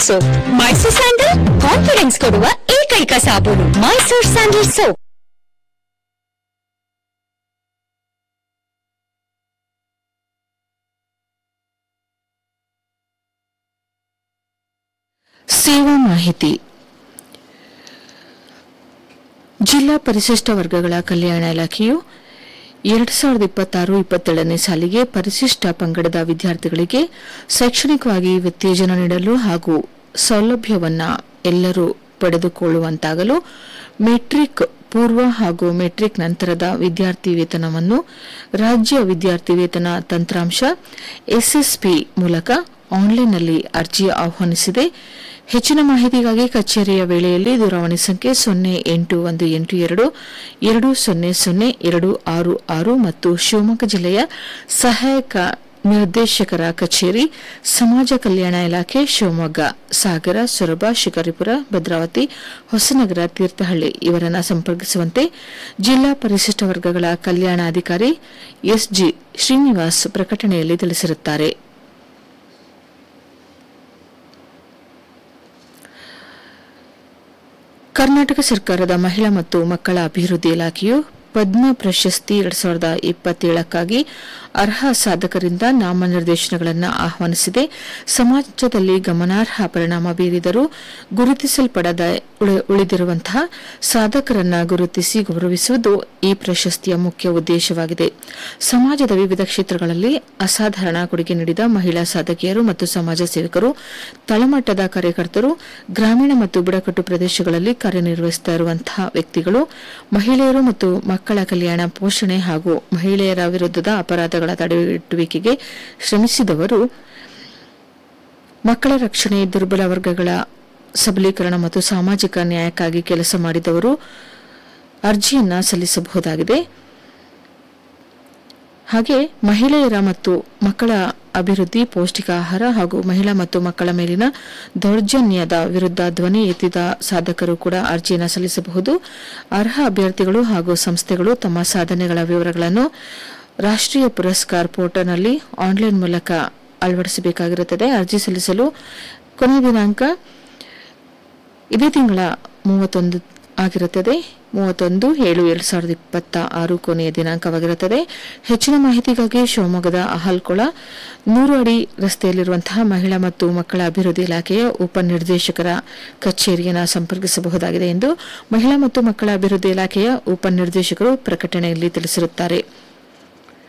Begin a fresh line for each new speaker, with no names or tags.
soap Mysore sandal confidence ಕೊಡುವ ಏಕೈಕ ಸಾಬೂನು ಮೈಸೂರ್ ಸ್ಯಾಂಡಲ್ ಸೋಪ್
ಸೇವಾ ಮಾಹಿತಿ ಜಿಲ್ಲಾ ಪರಿಶಿಷ್ಟ ವರ್ಗಗಳ ಕಲ್ಯಾಣ ಇಲಾಖೆಯು ಎರಡು ಸಾವಿರದ ಇಪ್ಪತ್ತಾರು ಇಪ್ಪತ್ತೇಳನೇ ಸಾಲಿಗೆ ಪರಿಶಿಷ್ಟ ಪಂಗಡದ ವಿದ್ಯಾರ್ಥಿಗಳಿಗೆ ಶೈಕ್ಷಣಿಕವಾಗಿ ಉತ್ತೇಜನ ನೀಡಲು ಹಾಗೂ ಸೌಲಭ್ಯವನ್ನ ಎಲ್ಲರೂ ಪಡೆದುಕೊಳ್ಳುವಂತಾಗಲು ಮೆಟ್ರಿಕ್ ಪೂರ್ವ ಹಾಗೂ ಮೆಟ್ರಿಕ್ ನಂತರದ ವಿದ್ಯಾರ್ಥಿ ವೇತನವನ್ನು ರಾಜ್ಯ ವಿದ್ಯಾರ್ಥಿ ವೇತನ ತಂತ್ರಾಂಶ ಎಸ್ಎಸ್ಪಿ ಮೂಲಕ ಆನ್ಲೈನ್ನಲ್ಲಿ ಅರ್ಜಿ ಆಹ್ವಾನಿಸಿದೆ ಹೆಚ್ಚಿನ ಮಾಹಿತಿಗಾಗಿ ಕಚೇರಿಯ ವೇಳೆಯಲ್ಲಿ ದೂರವಾಣಿ ಸಂಖ್ಯೆ ಸೊನ್ನೆ ಎಂಟು ಒಂದು ಎಂಟು ಎರಡು ಎರಡು ಸೊನ್ನೆ ಸೊನ್ನೆ ಎರಡು ಆರು ಆರು ಮತ್ತು ಶಿವಮೊಗ್ಗ ಜಿಲ್ಲೆಯ ಸಹಾಯಕ ನಿರ್ದೇಶಕರ ಕಚೇರಿ ಸಮಾಜ ಕಲ್ಯಾಣ ಇಲಾಖೆ ಶಿವಮೊಗ್ಗ ಸಾಗರ ಸೊರಬ ಶಿಕಾರಿಪುರ ಭದ್ರಾವತಿ ಹೊಸನಗರ ತೀರ್ಥಹಳ್ಳಿ ಇವರನ್ನು ಸಂಪರ್ಕಿಸುವಂತೆ ಜಿಲ್ಲಾ ಪರಿಶಿಷ್ಟ ವರ್ಗಗಳ ಕಲ್ಯಾಣಾಧಿಕಾರಿ ಎಸ್ಜಿ ಶ್ರೀನಿವಾಸ್ ಪ್ರಕಟಣೆಯಲ್ಲಿ ತಿಳಿಸಿರುತ್ತಾರೆ ಕರ್ನಾಟಕ ಸರ್ಕಾರದ ಮಹಿಳಾ ಮತ್ತು ಮಕ್ಕಳ ಅಭಿವೃದ್ಧಿ ಇಲಾಖೆಯು ಪದ್ಮ ಪ್ರಶಸ್ತಿ ಎರಡ್ ಸಾವಿರದ ಇಪ್ಪತ್ತೇಳಕ್ಕಾಗಿ ಅರ್ಹ ಸಾಧಕರಿಂದ ನಾಮನಿರ್ದೇಶನಗಳನ್ನು ಆಹ್ವಾನಿಸಿದೆ ಸಮಾಜದಲ್ಲಿ ಗಮನಾರ್ಹ ಪರಿಣಾಮ ಬೀರಿದರೂ ಗುರುತಿಸಲ್ಪಡದ ಉಳಿ- ಉಳಿದಿರುವಂತಹ ಸಾಧಕರನ್ನ ಗುರುತಿಸಿ ಗೌರವಿಸುವುದು ಈ ಪ್ರಶಸ್ತಿಯ ಮುಖ್ಯ ಉದ್ದೇಶವಾಗಿದೆ ಸಮಾಜದ ವಿವಿಧ ಕ್ಷೇತ್ರಗಳಲ್ಲಿ ಅಸಾಧಾರಣ ಕೊಡುಗೆ ನೀಡಿದ ಮಹಿಳಾ ಸಾಧಕಿಯರು ಮತ್ತು ಸಮಾಜ ಸೇವಕರು ತಳಮಟ್ಟದ ಕಾರ್ಯಕರ್ತರು ಗ್ರಾಮೀಣ ಮತ್ತು ಬುಡಕಟ್ಟು ಪ್ರದೇಶಗಳಲ್ಲಿ ಕಾರ್ಯನಿರ್ವಹಿಸುತ್ತಾ ಇರುವಂತಹ ವ್ಯಕ್ತಿಗಳು ಮಹಿಳೆಯರು ಮತ್ತು ಮಕ್ಕಳ ಕಲ್ಯಾಣ ಪೋಷಣೆ ಹಾಗೂ ಮಹಿಳೆಯರ ವಿರುದ್ಧದ ಅಪರಾಧಗಳ ತಡೆಗಟ್ಟುವಿಕೆಗೆ ಶ್ರಮಿಸಿದವರು ಮಕ್ಕಳ ರಕ್ಷಣೆ ದುರ್ಬಲ ವರ್ಗಗಳ ಸಬಲೀಕರಣ ಮತ್ತು ಸಾಮಾಜಿಕ ನ್ಯಾಯಕ್ಕಾಗಿ ಕೆಲಸ ಮಾಡಿದವರು ಅರ್ಜಿಯನ್ನ ಸಲ್ಲಿಸಬಹುದಾಗಿದೆ ಹಾಗೆ ಮಹಿಳೆಯರ ಮತ್ತು ಮಕ್ಕಳ ಅಭಿವೃದ್ಧಿ ಪೌಷ್ಟಿಕ ಆಹಾರ ಹಾಗೂ ಮಹಿಳಾ ಮತ್ತು ಮಕ್ಕಳ ಮೇಲಿನ ದೌರ್ಜನ್ಯದ ವಿರುದ್ಧ ಧ್ವನಿ ಎತ್ತಿದ ಸಾಧಕರು ಕೂಡ ಅರ್ಜಿಯನ್ನು ಸಲ್ಲಿಸಬಹುದು ಅರ್ಹ ಅಭ್ಯರ್ಥಿಗಳು ಹಾಗೂ ಸಂಸ್ಥೆಗಳು ತಮ್ಮ ಸಾಧನೆಗಳ ವಿವರಗಳನ್ನು ರಾಷ್ಟ್ರೀಯ ಪುರಸ್ಕಾರ್ ಪೋರ್ಟಲ್ನಲ್ಲಿ ಆನ್ಲೈನ್ ಮೂಲಕ ಅಳವಡಿಸಬೇಕಾಗಿರುತ್ತದೆ ಅರ್ಜಿ ಸಲ್ಲಿಸಲು ಕೊನೆಯ ದಿನಾಂಕ ಇದೇ ತಿಂಗಳ ಮೂವತ್ತೊಂದು ಆಗಿರುತ್ತದೆ ಮೂವತ್ತೊಂದು ಏಳು ಎರಡ್ ಸಾವಿರದ ಇಪ್ಪತ್ತ ಆರು ಕೊನೆಯ ದಿನಾಂಕವಾಗಿರುತ್ತದೆ ಹೆಚ್ಚಿನ ಮಾಹಿತಿಗಾಗಿ ಶಿವಮೊಗ್ಗದ ಅಹಲ್ಕೊಳ ನೂರು ಅಡಿ ರಸ್ತೆಯಲ್ಲಿರುವಂತಹ ಮಹಿಳಾ ಮತ್ತು ಮಕ್ಕಳ ಅಭಿವೃದ್ಧಿ ಇಲಾಖೆಯ ಉಪನಿರ್ದೇಶಕರ ಕಚೇರಿಯನ್ನು ಸಂಪರ್ಕಿಸಬಹುದಾಗಿದೆ ಎಂದು ಮಹಿಳಾ ಮತ್ತು ಮಕ್ಕಳ ಅಭಿವೃದ್ಧಿ ಇಲಾಖೆಯ ಉಪನಿರ್ದೇಶಕರು ಪ್ರಕಟಣೆಯಲ್ಲಿ ತಿಳಿಸಿರುತ್ತಾರೆ